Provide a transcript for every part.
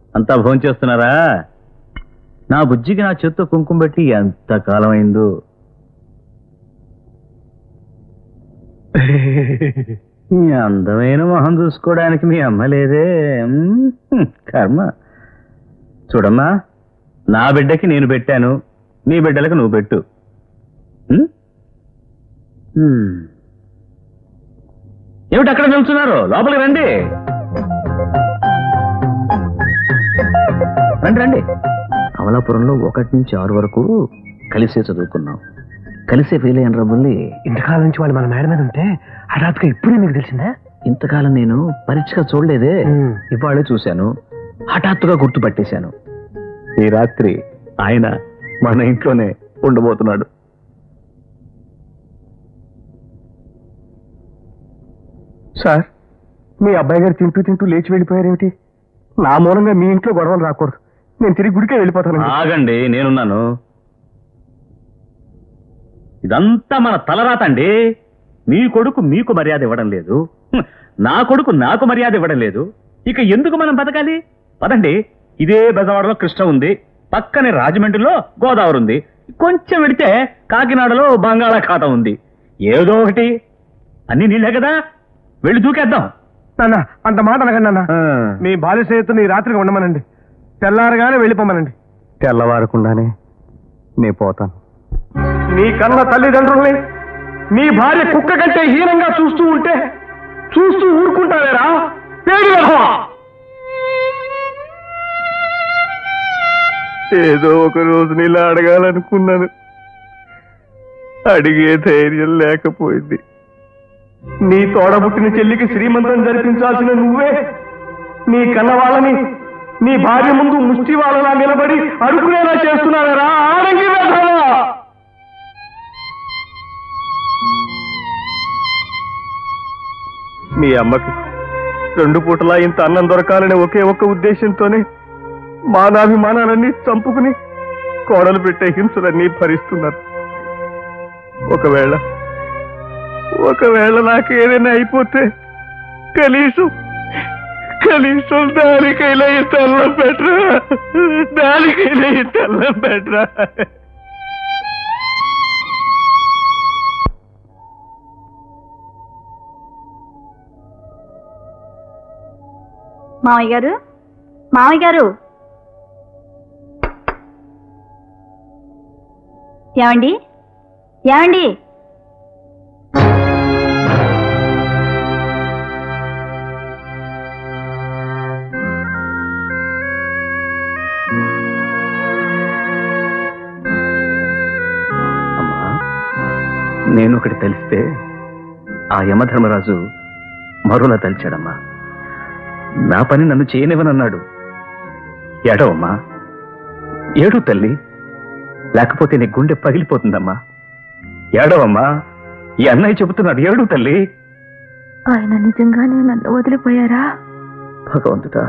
అంతా భోంచేస్తున్నారా నా బుజ్జికి నా చేత్తో కుంకుమ పెట్టి ఎంత కాలం అయిందో మీ అందమైన మొహం చూసుకోవడానికి మీ అమ్మ లేదే మ్మ్, కర్మ చూడమ్మా నా బిడ్డకి నేను పెట్టాను నీ బిడ్డలకు నువ్వు పెట్టు మ్మ్? మ్మ్. ఏమిటి అక్కడ నిల్చున్నారు లోపలికి రండి రండి రండి అమలాపురంలో ఒకటి నుంచి ఆరు వరకు కలిసే చదువుకున్నాం కలిసే ఫెయిల్ అయిన రబ్బుల్ని ఇంతకాలం నుంచి వాళ్ళు మన మేడ మీద ఉంటే హఠాత్తుగా ఇప్పుడే మీకు తెలిసిందా ఇంతకాలం నేను పరీక్షగా చూడలేదే మ్మ్. ఇవాళే చూశాను హఠాత్తుగా గుర్తుపట్టేశాను ఈ రాత్రి ఆయన మన ఇంట్లోనే ఉండబోతున్నాడు సార్ మీ అబ్బాయి గారు తింటూ తింటూ లేచి వెళ్ళిపోయారేమిటి నా మూలంగా మీ ఇంట్లో గొడవలు రాకూడదు నేను తిరిగి గుడికే వెళ్ళిపోతాను ఆగండి నేనున్నాను ఇదంతా మన తలరాత అండి మీ కొడుకు మీకు మర్యాద ఇవ్వడం లేదు హ్మ్. నా కొడుకు నాకు మర్యాద ఇవ్వడం లేదు ఇక ఎందుకు మనం బతకాలి పదండి ఇదే బెజవాడలో కృష్ణ ఉంది పక్కనే రాజమండ్రిలో గోదావరి ఉంది కొంచెం వెడితే కాకినాడలో బంగాళాఖాతం ఉంది ఏదో ఒకటి అన్ని నీళ్ళే కదా వెళ్ళి దూకేద్దాం నాన్న అంత మాట అనకండి నాన్న మీ బాల్య స్నేహితుని ఈ రాత్రికి ఉండమనండి తెల్లారగానే వెళ్ళిపోమనండి తెల్లవారకుండానే నే పోతాను నీ కన్న తల్లిదండ్రుల్ని మీ భార్య కుక్క కంటే హీనంగా చూస్తూ ఉంటే చూస్తూ ఊరుకుంటావేరా పేరు వెధవా! ఏదో ఒక రోజు నీలా అడగాలనుకున్నాను అడిగే ధైర్యం లేకపోయింది నీ తోడబుట్టిన చెల్లికి శ్రీమంతం జరిపించాల్సిన నువ్వే నీ కన్నవాళ్ళని నీ భార్య ముందు ముష్టి వాళ్ళలా నిలబడి అడుగునేలా చేస్తున్నారా ఆడంగి వెధవా! మీ అమ్మకి రెండు పూటలా ఇంత అన్నం దొరకాలనే ఒకే ఒక్క ఉద్దేశంతోనే మానాభిమానాలన్నీ చంపుకుని కోడలు పెట్టే హింసలన్నీ భరిస్తున్నారు ఒకవేళ ఒకవేళ నాకు ఏదైనా అయిపోతే కనీసం కనీసం దానికైనా ఈ తెల్లం పెట్టరా దానికైనా ఈ తెల్లం పెట్టరా మామయ్య గారు మామయ్య గారు ఏమండి ఏమండి అమ్మా నేను ఒకటి తెలిస్తే ఆ యమధర్మరాజు మరోలా తలిచాడమ్మా నా పని నన్ను చేయనివ్వనన్నాడు ఏడవమ్మా ఏడు తల్లి లేకపోతే నీ గుండె పగిలిపోతుందమ్మా ఏడవమ్మా ఈ అన్నయ్య చెబుతున్నాడు ఏడు తల్లి ఆయన నిజంగానే నన్ను వదిలిపోయారా భగవంతుడా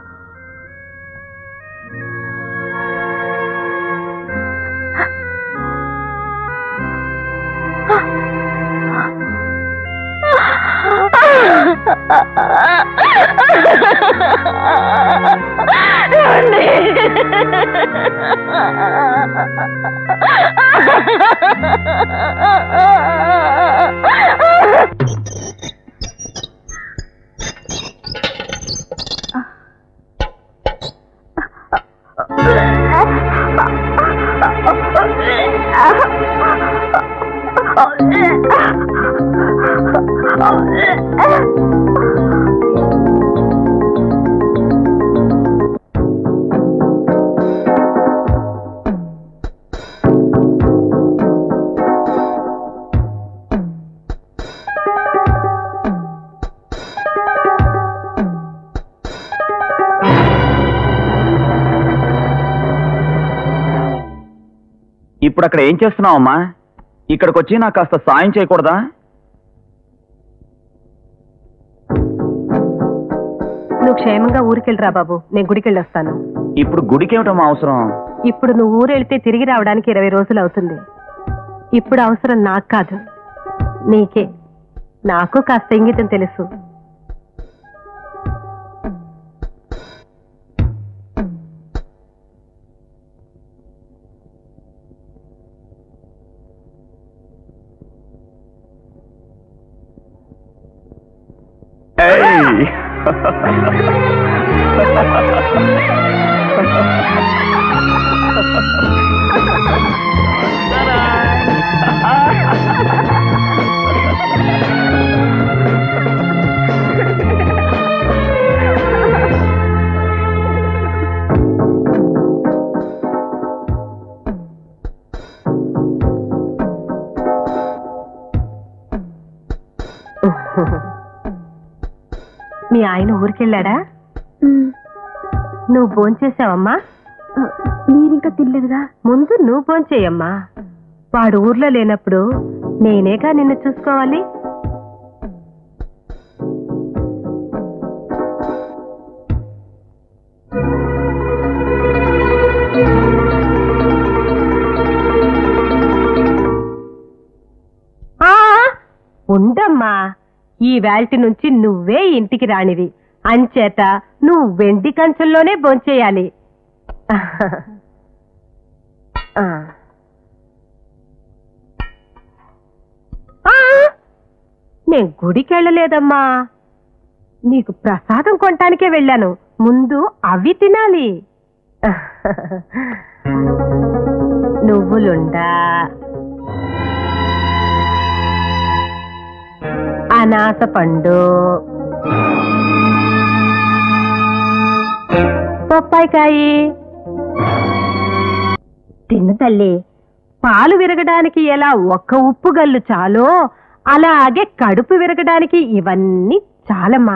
ఇప్పుడు అక్కడ ఏం చేస్తున్నావమ్మా ఇక్కడికి వచ్చి నాకు కాస్త సాయం చేయకూడదా నువ్వు క్షేమంగా ఊరికెళ్ళరా బాబు నేను గుడికెళ్ళి వస్తాను ఇప్పుడు గుడికేమిటమ్మా అవసరం ఇప్పుడు నువ్వు ఊరెళ్తే తిరిగి రావడానికి ఇరవై రోజులు అవుతుంది ఇప్పుడు అవసరం నాకు కాదు నీకే నాకు కాస్త ఇంగితం తెలుసు మీ ఆయన ఊరికెళ్ళాడా నువ్వు భోంచేసావమ్మా మీరింకా తినలేదుగా ముందు నువ్వు భోంచేయమ్మా వాడు ఊర్లో లేనప్పుడు నేనేగా నిన్ను చూసుకోవాలి ఆ, ఉండమ్మా ఈ వేల్టి నుంచి నువ్వే ఇంటికి రానివి అంచేత నువ్వు వెండి కంచంలోనే భోంచేయాలి ఆ. ఆ, నేను గుడికి వెళ్ళలేదమ్మా నీకు ప్రసాదం కొనటానికే వెళ్ళాను ముందు అవి తినాలి నువ్వులుండా అనాస పండు బొప్పాయికాయి తిన్ను తల్లి పాలు విరగడానికి ఎలా ఒక్క ఉప్పు గల్లు చాలో అలాగే కడుపు విరగడానికి ఇవన్నీ చాలమ్మా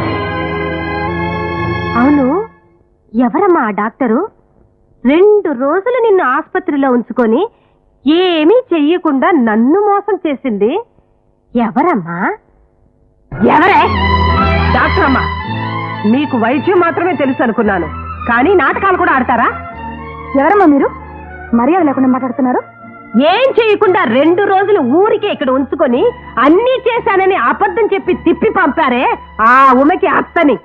అవును ఎవరమ్మా ఆ డాక్టరు రెండు రోజులు నిన్ను ఆసుపత్రిలో ఉంచుకొని ఏమీ చెయ్యకుండా నన్ను మోసం చేసింది ఎవరమ్మా ఎవరే డాక్టర్ అమ్మా మీకు వైద్యం మాత్రమే తెలుసు అనుకున్నాను కానీ నాటకాలు కూడా ఆడతారా ఎవరమ్మా మీరు మర్యాద లేకుండా మాట్లాడుతున్నారు ఏం చేయకుండా రెండు రోజులు ఊరికే ఇక్కడ ఉంచుకొని అన్నీ చేశానని అబద్ధం చెప్పి తిప్పి పంపారే ఆ ఉమకి అత్తని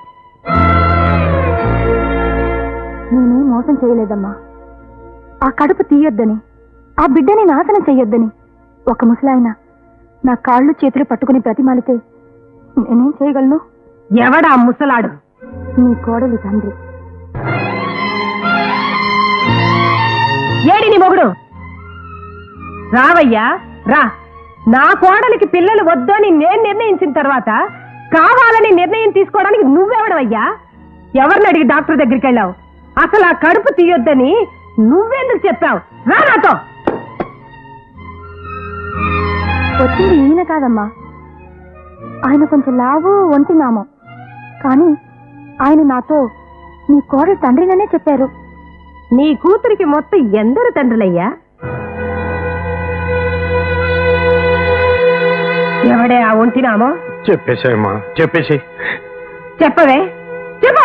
నేనేం మోసం చేయలేదమ్మా ఆ కడుపు తీయొద్దని ఆ బిడ్డని నాశనం చెయ్యొద్దని ఒక ముసలాయన నా కాళ్ళు చేతులు పట్టుకుని ప్రతిమాలితే నేనేం చేయగలను ఎవడా ముసలాడు నీ కోడలి తండ్రి ఏడి నీ మొగుడు రావయ్యా రా నా కోడలికి పిల్లలు వద్దు అని నేను నిర్ణయించిన తర్వాత కావాలని నిర్ణయం తీసుకోవడానికి నువ్వెవడవయ్యా ఎవరిని అడిగి డాక్టర్ దగ్గరికి వెళ్ళావు అసలు ఆ కడుపు తీయొద్దని నువ్వెందుకు చెప్పావు రా నాతో వచ్చింది ఈయన కాదమ్మా ఆయన కొంచెం లావు ఒంటి నామం కానీ ఆయన నాతో నీ కోడలి తండ్రిననే చెప్పారు నీ కూతురికి మొత్తం ఎందరు తండ్రులయ్యా ఎవడే ఆ ఒంటినామో చెప్పేసాయమ్మా చెప్పేసి చెప్పవే చెప్పు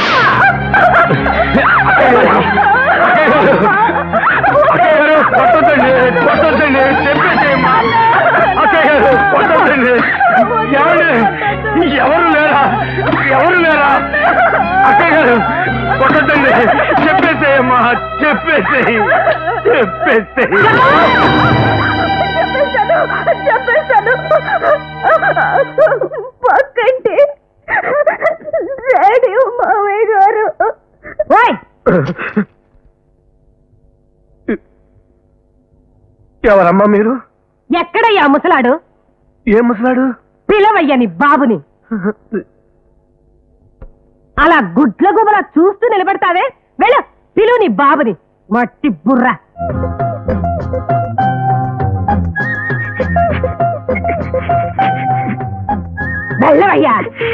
కొట్టొద్దండి కొట్టొద్దండి చెప్పేసేయమ్మా అక్కయ్య గారు కొట్టొద్దండి ఎవరు ఎవరు లేరా ఎవరు లేరా అక్కయ్య గారు కొట్టొద్దండి చెప్పేసేయమ్మా చెప్పేసేయి చెప్పేసేయి చెప్పేశాను పక్కంటే రేడియో మావయ్య గారు ఓయ్ ఎవరమ్మా మీరు ఎక్కడయ్యా ముసలాడు ఏం ముసలాడు పిలవయ్యా నీ బాబుని అలా గుడ్ల గుబల చూస్తూ నిలబడతావే వెళ్ళు పిలువు నీ బాబుని మట్టి బుర్ర వెళ్ళవయ్యా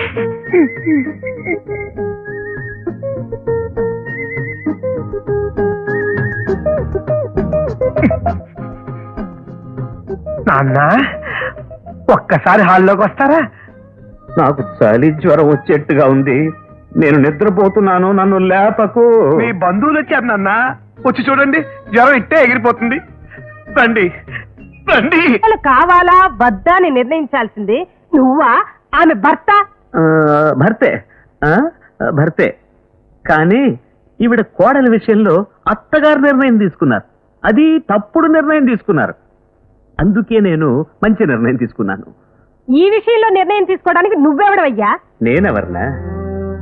నాన్న ఒక్కసారి హాల్లోకి వస్తారా నాకు చలి జ్వరం వచ్చేట్టుగా ఉంది నేను నిద్రపోతున్నాను నన్ను లేపకు మీ బంధువులు వచ్చారు నాన్న వచ్చి చూడండి జ్వరం ఇట్టే ఎగిరిపోతుంది రండి రండి పిల్లలు కావాలా వద్దా అని నిర్ణయించాల్సింది నువ్వా ఆమె భర్త ఆ, భర్తే ఆ, భర్తే కానీ ఈవిడ కోడల విషయంలో అత్తగారు నిర్ణయం తీసుకున్నారు అది తప్పుడు నిర్ణయం తీసుకున్నారు అందుకే నేను మంచి నిర్ణయం తీసుకున్నాను ఈ విషయంలో నిర్ణయం తీసుకోవడానికి నువ్వెవడవయ్యా నేనెవర్నా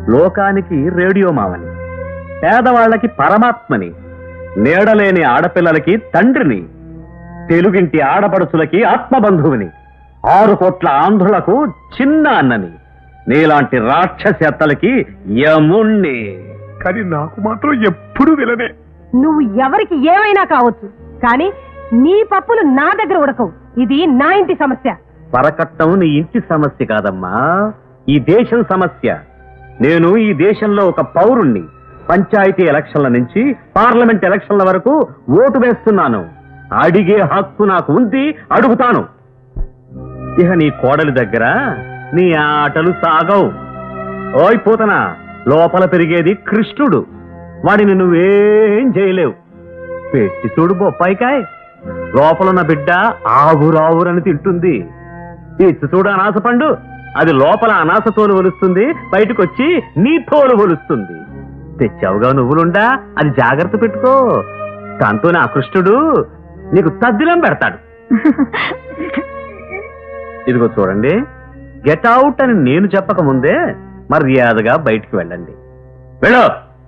లోకానికి రేడియో మావని పేదవాళ్ళకి పరమాత్మని నీడలేని ఆడపిల్లలకి తండ్రిని తెలుగింటి ఆడపడుచులకి ఆత్మబంధువుని ఆరు కోట్ల ఆంధ్రులకు చిన్న అన్నని నీలాంటి రాక్షసేత్తలకి యముణ్ణి కానీ నాకు మాత్రం ఎప్పుడు విలనే నువ్వు ఎవరికి ఏమైనా కావచ్చు కానీ నీ పప్పులు నా దగ్గర ఉడకవు ఇది నా ఇంటి సమస్య పరకట్టం నీ ఇంటి సమస్య కాదమ్మా ఈ దేశం సమస్య నేను ఈ దేశంలో ఒక పౌరుణ్ణి పంచాయతీ ఎలక్షన్ల నుంచి పార్లమెంట్ ఎలక్షన్ల వరకు ఓటు వేస్తున్నాను అడిగే హక్కు నాకు ఉంది అడుగుతాను ఇక నీ కోడలి దగ్గర నీ ఆటలు సాగవు ఓయ్ పూతనా లోపల పెరిగేది కృష్ణుడు వాడిని నువ్వేం చేయలేవు పెట్టి చూడు బొప్పాయికాయ్ లోపలున్న బిడ్డ ఆవురావురని తింటుంది ఇచ్చు చూడు అనాస పండు అది లోపల అనాస తోలు ఒలుస్తుంది బయటకు వచ్చి నీ తోలు ఒలుస్తుంది తెచ్చావుగా నువ్వులుండా అది జాగ్రత్త పెట్టుకో దాంతో నా కృష్ణుడు నీకు తద్దిలం పెడతాడు ఇదిగో చూడండి గెట్ అవుట్ అని నేను చెప్పక ముందే మర్యాదగా బయటికి వెళ్ళండి వెళ్ళు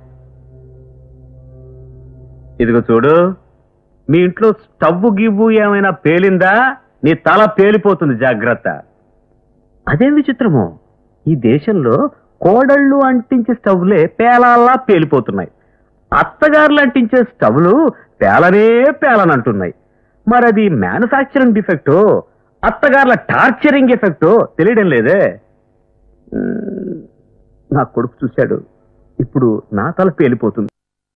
ఇదిగో చూడు మీ ఇంట్లో స్టవ్ గివ్వు ఏమైనా పేలిందా నీ తల పేలిపోతుంది జాగ్రత్త అదేం విచిత్రమో ఈ దేశంలో కోడళ్ళు అంటించే స్టవ్లే పేలాల్లా పేలిపోతున్నాయి అత్తగారులు అంటించే స్టవ్లు పేలనే పేలనంటున్నాయి మరి అది మ్యానుఫ్యాక్చరింగ్ డిఫెక్టో అత్తగారుల టార్చరింగ్ ఎఫెక్టో తెలియడం లేదే మ్మ్, నా కొడుకు చూశాడు ఇప్పుడు నా తల పేలిపోతుంది